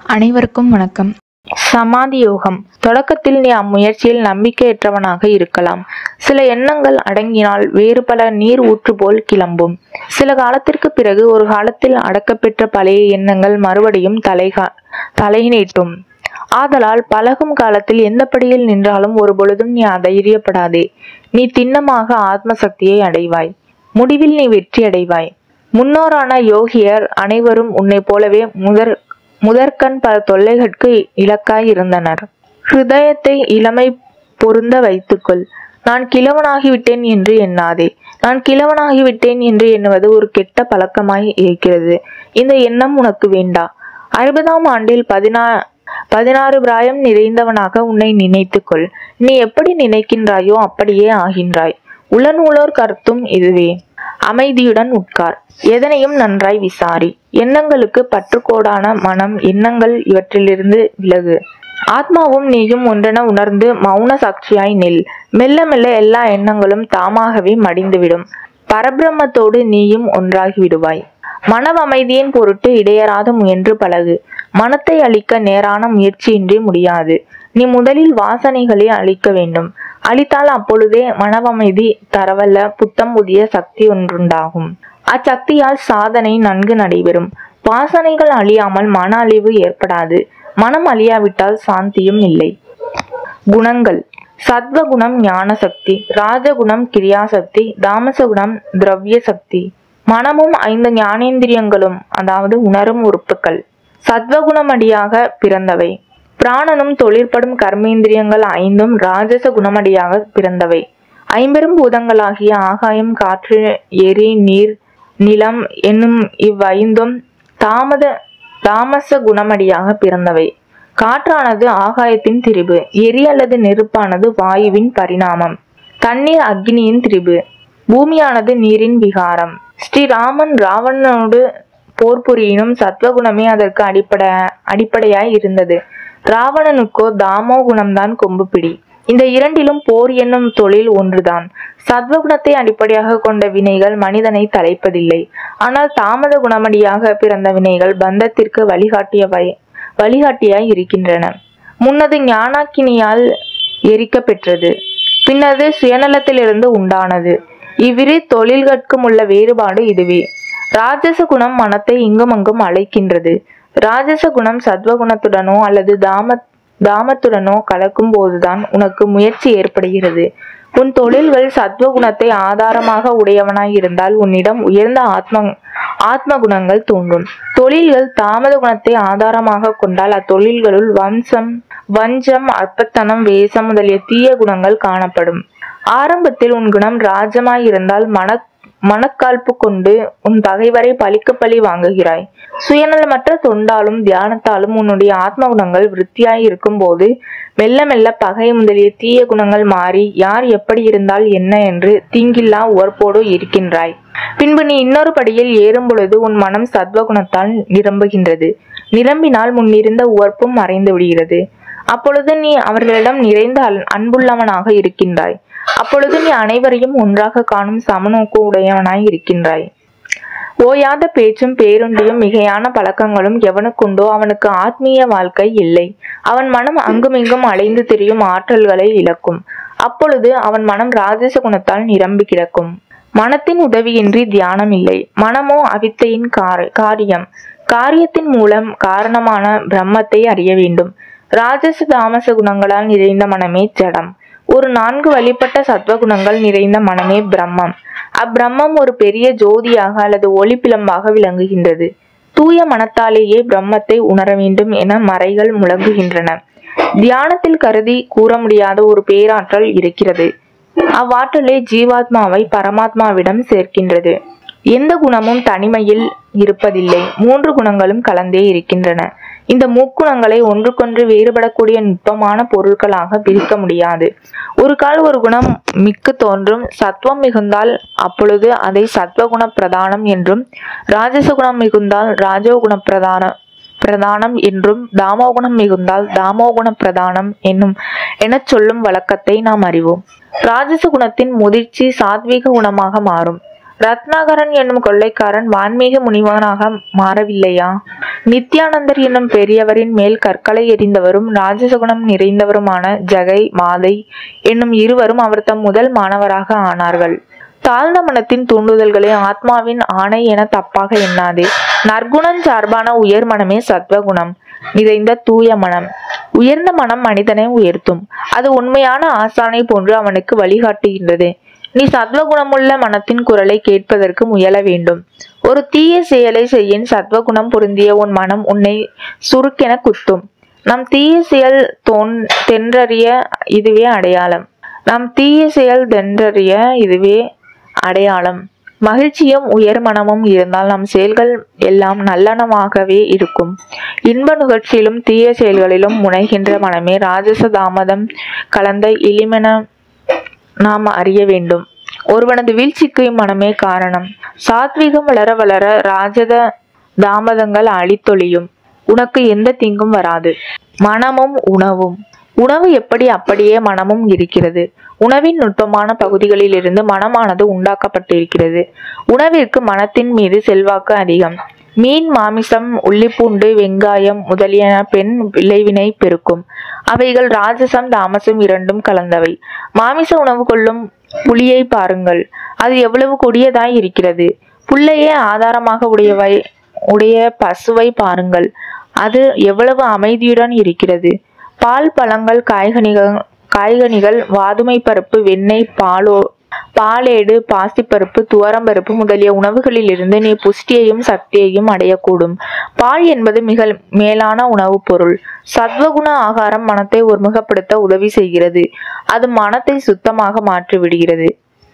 அனைவருக்கும் வணக்கம் சமாதி யோகம் தொடக்கத்தில் நீ அம்முயற்சியில் நம்பிக்கையற்றவனாக இருக்கலாம் சில எண்ணங்கள் அடங்கினால் வேறு பல நீர் ஊற்று போல் கிளம்பும் சில காலத்திற்கு பிறகு ஒரு காலத்தில் அடக்கப்பெற்ற பழைய எண்ணங்கள் மறுபடியும் தலைகா தலை நீட்டும் ஆதலால் பழகும் காலத்தில் எந்த படியில் நின்றாலும் ஒரு பொழுதும் நீ அதைரியப்படாதே நீ திண்ணமாக ஆத்ம சக்தியை அடைவாய் முடிவில் நீ வெற்றி அடைவாய் முன்னோரான யோகியர் அனைவரும் உன்னை போலவே முதற் முதற்கண் பல தொல்லைகளுக்கு இலக்காய் இருந்தனர் ஹிருதயத்தை இளமை பொருந்த வைத்துக்கொள் நான் கிழவனாகிவிட்டேன் என்று எண்ணாதே நான் கிழவனாகிவிட்டேன் என்று எண்ணுவது ஒரு கெட்ட பழக்கமாய் இருக்கிறது இந்த எண்ணம் உனக்கு வேண்டா அறுபதாம் ஆண்டில் பதினா பதினாறு பிராயம் நிறைந்தவனாக உன்னை நினைத்துக்கொள் நீ எப்படி நினைக்கின்றாயோ அப்படியே ஆகின்றாய் உளநூலோர் கருத்தும் இதுவே அமைதியுடன் உட்கார் எதனையும் நன்றாய் விசாரி எண்ணங்களுக்கு பற்றுக்கோடான மனம் எண்ணங்கள் இவற்றிலிருந்து விலகு ஆத்மாவும் நீயும் ஒன்றென உணர்ந்து மௌன சாட்சியாய் நில் மெல்ல மெல்ல எல்லா எண்ணங்களும் தாமாகவே மடிந்துவிடும் பரபிரம்மத்தோடு நீயும் ஒன்றாகி விடுவாய் மனவ அமைதியின் பொருட்டு இடையறாத முயன்று பழகு மனத்தை அழிக்க நேரான முயற்சியின்றி முடியாது நீ முதலில் வாசனைகளை அழிக்க வேண்டும் அழித்தால் அப்பொழுதே மனவமைதி தரவல்ல புத்தம் புதிய சக்தி ஒன்றுண்டாகும் அச்சக்தியால் சாதனை நன்கு நடைபெறும் வாசனைகள் அழியாமல் மன அழிவு ஏற்படாது மனம் அழியாவிட்டால் சாந்தியும் இல்லை குணங்கள் சத்வகுணம் ஞான சக்தி ராஜகுணம் கிரியாசக்தி தாமசகுணம் திரவிய சக்தி மனமும் ஐந்து ஞானேந்திரியங்களும் அதாவது உணரும் உறுப்புகள் சத்வகுணமடியாக பிறந்தவை பிராணனும் தொழிற்படும் கர்மேந்திரியங்கள் ஐந்தும் ராஜச குணமடியாக பிறந்தவை ஐம்பெரும் பூதங்களாகிய ஆகாயம் காற்று எரி நீர் நிலம் என்னும் இவ்வைந்தும் தாமத தாமச குணமடியாக பிறந்தவை காற்றானது ஆகாயத்தின் திரிபு எரி அல்லது நெருப்பானது வாயுவின் பரிணாமம் தண்ணீர் அக்னியின் திரிபு பூமியானது நீரின் விகாரம் ஸ்ரீராமன் ராவணனோடு போர் புரியினும் சத்வகுணமே அதற்கு அடிப்படை அடிப்படையாய் இருந்தது ராவணனுக்கோ தாமோ குணம்தான் கொம்பு பிடி இந்த இரண்டிலும் போர் என்னும் தொழில் ஒன்றுதான் சத்வகுணத்தை அடிப்படையாக கொண்ட வினைகள் மனிதனை தலைப்பதில்லை ஆனால் தாமத குணமடியாக பிறந்த வினைகள் பந்தத்திற்கு வழிகாட்டியவை வழிகாட்டியாய் இருக்கின்றன முன்னது ஞானாக்கினியால் எரிக்க பெற்றது பின்னது சுயநலத்திலிருந்து உண்டானது இவ்விரு தொழில்கட்கும் உள்ள வேறுபாடு இதுவே ராஜச குணம் மனத்தை இங்குமங்கும் அழைக்கின்றது ராஜச குணம் சத்வகுணத்துடனோ அல்லது தாம தாமத்துடனோ கலக்கும் போதுதான் உனக்கு முயற்சி ஏற்படுகிறது உன் தொழில்கள் சத்வகுணத்தை ஆதாரமாக உடையவனாய் இருந்தால் உன்னிடம் உயர்ந்த ஆத்ம ஆத்ம குணங்கள் தோன்றும் தொழில்கள் தாமத குணத்தை ஆதாரமாக கொண்டால் அத்தொழில்களுள் வம்சம் வஞ்சம் அற்பத்தனம் வேஷம் முதலிய தீய குணங்கள் காணப்படும் ஆரம்பத்தில் உன் குணம் ராஜமாய் இருந்தால் மன மனக்காழ்ப்பு கொண்டு உன் பகைவரை பழிக்க பழி வாங்குகிறாய் சுயநலமற்ற தொண்டாலும் தியானத்தாலும் உன்னுடைய ஆத்ம குணங்கள் விருத்தியாய் இருக்கும் போது மெல்ல மெல்ல பகை முதலிய தீய குணங்கள் மாறி யார் எப்படி இருந்தால் என்ன என்று தீங்கில்லா உவர்ப்போடு இருக்கின்றாய் பின்பு நீ இன்னொரு படியில் ஏறும் பொழுது உன் மனம் சத்வகுணத்தால் நிரம்புகின்றது நிரம்பினால் முன்னிருந்த உவர்ப்பும் மறைந்து விடுகிறது அப்பொழுது நீ அவர்களிடம் நிறைந்த அன்புள்ளவனாக இருக்கின்றாய் அப்பொழுது நீ அனைவரையும் ஒன்றாக காணும் சமநோக்கு உடையவனாய் இருக்கின்றாய் ஓயாத பேச்சும் பேருண்டியும் மிகையான பழக்கங்களும் எவனுக்குண்டோ அவனுக்கு ஆத்மீய வாழ்க்கை இல்லை அவன் மனம் அங்குமிங்கும் அலைந்து திரியும் ஆற்றல்களை இழக்கும் அப்பொழுது அவன் மனம் ராஜச குணத்தால் நிரம்பி கிடக்கும் மனத்தின் உதவியின்றி தியானம் இல்லை மனமோ அவித்தையின் காரியம் காரியத்தின் மூலம் காரணமான பிரம்மத்தை அறிய வேண்டும் ராஜச தாமச குணங்களால் நிறைந்த மனமே ஜடம் ஒரு நான்கு வழிபட்ட சத்வகுணங்கள் நிறைந்த மனமே பிரம்மம் அப்பிரம்மம் ஒரு பெரிய ஜோதியாக அல்லது ஒளிப்பிளம்பாக விளங்குகின்றது தூய மனத்தாலேயே பிரம்மத்தை உணர வேண்டும் என மறைகள் முழங்குகின்றன தியானத்தில் கருதி கூற முடியாத ஒரு பேராற்றல் இருக்கிறது அவ்வாற்றலே ஜீவாத்மாவை பரமாத்மாவிடம் சேர்க்கின்றது எந்த குணமும் தனிமையில் இருப்பதில்லை மூன்று குணங்களும் கலந்தே இருக்கின்றன இந்த முக்குணங்களை ஒன்றுக்கொன்று வேறுபடக்கூடிய நுட்பமான பொருட்களாக பிரிக்க முடியாது ஒரு கால் ஒரு குணம் மிக்கு தோன்றும் சத்துவம் மிகுந்தால் அப்பொழுது அதை சத்வகுண பிரதானம் என்றும் ராஜசகுணம் மிகுந்தால் ராஜோகுண பிரதான பிரதானம் என்றும் தாமோகுணம் மிகுந்தால் தாமோகுண பிரதானம் என்னும் எனச் சொல்லும் வழக்கத்தை நாம் அறிவோம் ராஜச குணத்தின் முதிர்ச்சி சாத்வீக குணமாக மாறும் ரத்னாகரன் என்னும் கொள்ளைக்காரன் வான்மீக முனிவனாக மாறவில்லையா நித்யானந்தர் என்னும் பெரியவரின் மேல் கற்களை எறிந்தவரும் ராஜசகுணம் நிறைந்தவருமான ஜகை மாதை என்னும் இருவரும் அவர் தம் முதல் மாணவராக ஆனார்கள் தாழ்ந்த மனத்தின் தூண்டுதல்களை ஆத்மாவின் ஆணை என தப்பாக எண்ணாதே நற்குணம் சார்பான உயர் மனமே சத்வகுணம் நிறைந்த தூய மனம் உயர்ந்த மனம் மனிதனை உயர்த்தும் அது உண்மையான ஆசானை போன்று அவனுக்கு வழிகாட்டுகின்றது நீ சத்வகுணமுள்ள மனத்தின் குரலை கேட்பதற்கு முயல வேண்டும் ஒரு தீய செயலை செய்யின் சத்வகுணம் பொருந்திய உன் மனம் உன்னை சுருக்கென குத்தும் நம் தீய செயல் தோன் தென்றறிய இதுவே அடையாளம் நம் தீய செயல் தென்றறிய இதுவே அடையாளம் மகிழ்ச்சியும் உயர் மனமும் இருந்தால் நம் செயல்கள் எல்லாம் நல்லனமாகவே இருக்கும் இன்ப நுகர்ச்சியிலும் தீய செயல்களிலும் முனைகின்ற மனமே ராஜச தாமதம் கலந்த இளிமென நாம் அறிய வேண்டும் ஒருவனது வீழ்ச்சிக்கு மனமே காரணம் சாத்விகம் வளர வளர ராஜத தாமதங்கள் அழித்தொழியும் உனக்கு எந்த தீங்கும் வராது மனமும் உணவும் உணவு எப்படி அப்படியே மனமும் இருக்கிறது உணவின் நுட்பமான பகுதிகளிலிருந்து மனமானது உண்டாக்கப்பட்டிருக்கிறது உணவிற்கு மனத்தின் மீது செல்வாக்கு அதிகம் மீன் மாமிசம் உள்ளிப்பூண்டு வெங்காயம் முதலியன பெண் விளைவினை பெருக்கும் அவைகள் ராஜசம் தாமசம் இரண்டும் கலந்தவை மாமிச உணவு கொள்ளும் புலியை பாருங்கள் அது எவ்வளவு கொடியதாய் இருக்கிறது புல்லையே ஆதாரமாக உடையவை உடைய பசுவை பாருங்கள் அது எவ்வளவு அமைதியுடன் இருக்கிறது பால் பழங்கள் காய்கனிகள் காய்கனிகள் வாதுமை பருப்பு வெண்ணெய் பாலோ பாலேடு பாசிப்பருப்பு துவரம்பருப்பு முதலிய உணவுகளிலிருந்து நீ புஷ்டியையும் சக்தியையும் அடையக்கூடும் பால் என்பது மிக மேலான உணவுப் பொருள் சத்வகுண ஆகாரம் மனத்தை ஒருமுகப்படுத்த உதவி செய்கிறது அது மனத்தை சுத்தமாக மாற்றி விடுகிறது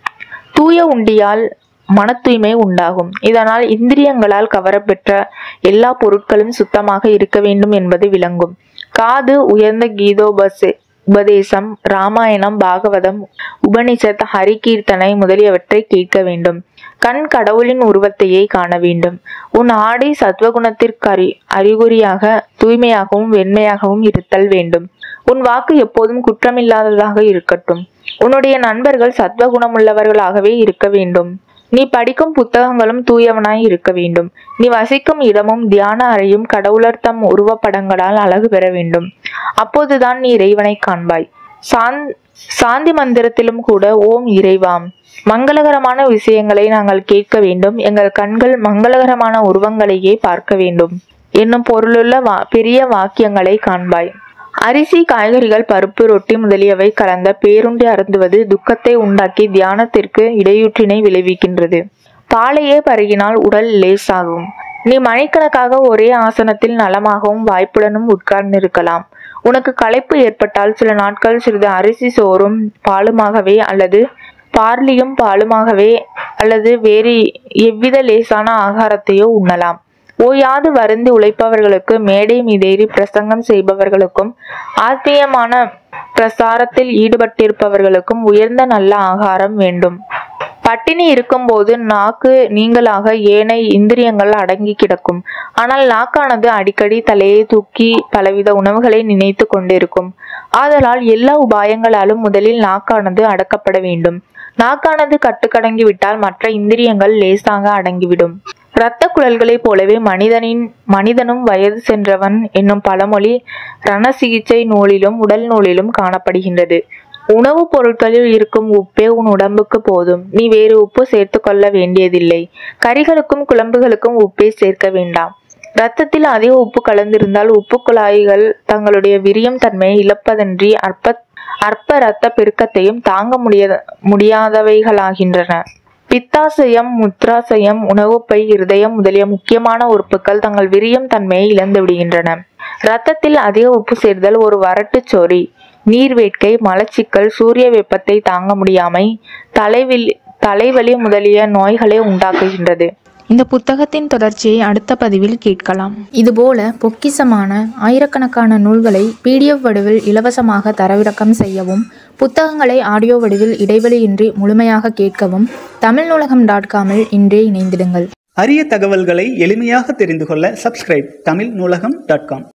தூய உண்டியால் மன தூய்மை உண்டாகும் இதனால் இந்திரியங்களால் கவரப்பெற்ற எல்லா பொருட்களும் சுத்தமாக இருக்க வேண்டும் என்பது விளங்கும் காது உயர்ந்த கீதோபசே உபதேசம் ராமாயணம் பாகவதம் உபனிஷத் ஹரிகீர்த்தனை முதலியவற்றை கேட்க வேண்டும் கண் கடவுளின் உருவத்தையே காண வேண்டும் உன் ஆடை சத்வகுணத்திற்கு அறி அறிகுறியாக தூய்மையாகவும் வெண்மையாகவும் இருத்தல் வேண்டும் உன் வாக்கு எப்போதும் குற்றமில்லாததாக இருக்கட்டும் உன்னுடைய நண்பர்கள் சத்வகுணமுள்ளவர்களாகவே இருக்க வேண்டும் நீ படிக்கும் புத்தகங்களும் தூயவனாய் இருக்க வேண்டும் நீ வசிக்கும் இடமும் தியான அறையும் கடவுளர் தம் உருவப்படங்களால் அழகு பெற வேண்டும் அப்போதுதான் நீ இறைவனை காண்பாய் சாந் சாந்தி மந்திரத்திலும் கூட ஓம் இறைவாம் மங்களகரமான விஷயங்களை நாங்கள் கேட்க வேண்டும் எங்கள் கண்கள் மங்களகரமான உருவங்களையே பார்க்க வேண்டும் என்னும் பொருளுள்ள வா பெரிய வாக்கியங்களை காண்பாய் அரிசி காய்கறிகள் பருப்பு ரொட்டி முதலியவை கலந்த பேருண்டி அருந்துவது துக்கத்தை உண்டாக்கி தியானத்திற்கு இடையூற்றினை விளைவிக்கின்றது பாலையே பருகினால் உடல் லேசாகும் நீ மணிக்கணக்காக ஒரே ஆசனத்தில் நலமாகவும் வாய்ப்புடனும் உட்கார்ந்திருக்கலாம் உனக்கு களைப்பு ஏற்பட்டால் சில நாட்கள் சிறிது அரிசி சோறும் பாலுமாகவே அல்லது பார்லியும் பாலுமாகவே அல்லது வேறு எவ்வித லேசான ஆகாரத்தையோ உண்ணலாம் ஓயாது வருந்தி உழைப்பவர்களுக்கு மேடை மீதேறி பிரசங்கம் செய்பவர்களுக்கும் ஆத்மீயமான பிரசாரத்தில் ஈடுபட்டிருப்பவர்களுக்கும் உயர்ந்த நல்ல ஆகாரம் வேண்டும் பட்டினி இருக்கும்போது நாக்கு நீங்களாக ஏனைய இந்திரியங்கள் அடங்கி கிடக்கும் ஆனால் நாக்கானது அடிக்கடி தலையை தூக்கி பலவித உணவுகளை நினைத்து கொண்டிருக்கும் ஆதலால் எல்லா உபாயங்களாலும் முதலில் நாக்கானது அடக்கப்பட வேண்டும் நாக்கானது கட்டுக்கடங்கி விட்டால் மற்ற இந்திரியங்கள் லேசாக அடங்கிவிடும் இரத்த குழல்களைப் போலவே மனிதனின் மனிதனும் வயது சென்றவன் என்னும் பழமொழி ரண சிகிச்சை நூலிலும் உடல் நூலிலும் காணப்படுகின்றது உணவுப் பொருட்களில் இருக்கும் உப்பே உன் உடம்புக்கு போதும் நீ வேறு உப்பு சேர்த்து கொள்ள வேண்டியதில்லை கறிகளுக்கும் குழம்புகளுக்கும் உப்பை சேர்க்க வேண்டாம் இரத்தத்தில் அதிக உப்பு கலந்திருந்தால் உப்பு குழாய்கள் தங்களுடைய விரியம் தன்மையை இழப்பதன்றி அற்ப அற்ப இரத்த பெருக்கத்தையும் தாங்க முடிய முடியாதவைகளாகின்றன பித்தாசயம் முத்ராசயம் உணவுப்பை இருதயம் முதலிய முக்கியமான உறுப்புகள் தங்கள் விரியம் தன்மையை இழந்து விடுகின்றன இரத்தத்தில் அதிக உப்பு சேர்தல் ஒரு வறட்டுச் சொறி நீர்வேட்கை மலச்சிக்கல் சூரிய வெப்பத்தை தாங்க முடியாமை தலைவில் தலைவலி முதலிய நோய்களை உண்டாக்குகின்றது இந்த புத்தகத்தின் தொடர்ச்சியை அடுத்த பதிவில் கேட்கலாம் இதுபோல பொக்கிசமான ஆயிரக்கணக்கான நூல்களை பிடிஎஃப் வடிவில் இலவசமாக தரவிறக்கம் செய்யவும் புத்தகங்களை ஆடியோ வடிவில் இடைவெளியின்றி முழுமையாக கேட்கவும் தமிழ் நூலகம் டாட் காமில் இன்றே இணைந்திடுங்கள் அரிய தகவல்களை எளிமையாக தெரிந்து கொள்ள சப்ஸ்கிரைப் தமிழ் நூலகம் டாட் காம்